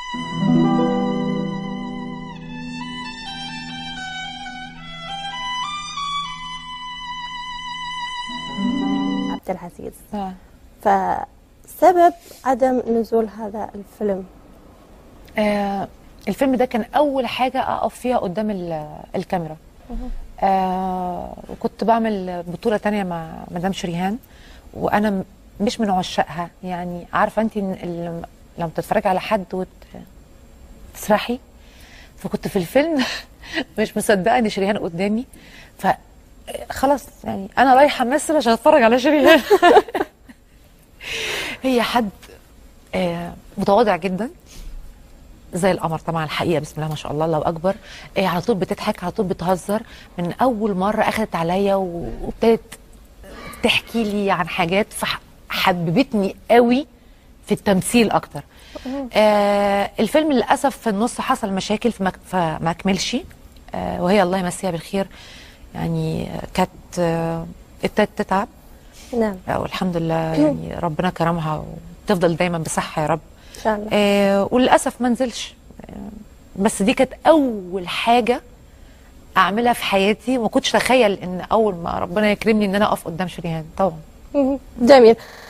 عبد العزيز آه. فسبب عدم نزول هذا الفيلم آه الفيلم ده كان اول حاجه اقف فيها قدام ال- الكاميرا آه وكنت بعمل بطوله تانية مع مدام شريهان وانا م- مش من عشاقها يعني عارفه انت إن ال- لما تتفرجي على حد وتسرحي فكنت في الفيلم مش مصدقه ان شريهان قدامي ف خلاص يعني انا رايحه امثل عشان اتفرج على شريهان هي حد آه متواضع جدا زي القمر طبعا الحقيقه بسم الله ما شاء الله الله اكبر إيه على طول بتضحك على طول بتهزر من اول مره اخذت عليا و- وابتدت تحكي لي عن حاجات فحببتني قوي في التمثيل اكتر آه الفيلم للاسف في النص حصل مشاكل فما فما كملش آه وهي الله يمسيها بالخير يعني آه، كانت آه ابتدت تتعب نعم آه، والحمد لله يعني ربنا كرمها وتفضل دايما بصحه يا رب ان شاء الله آه وللاسف ما نزلش آه بس دي كانت اول حاجه اعملها في حياتي وما كنتش اتخيل ان اول ما ربنا يكرمني ان انا اقف قدام شريهان طبعا مهم. جميل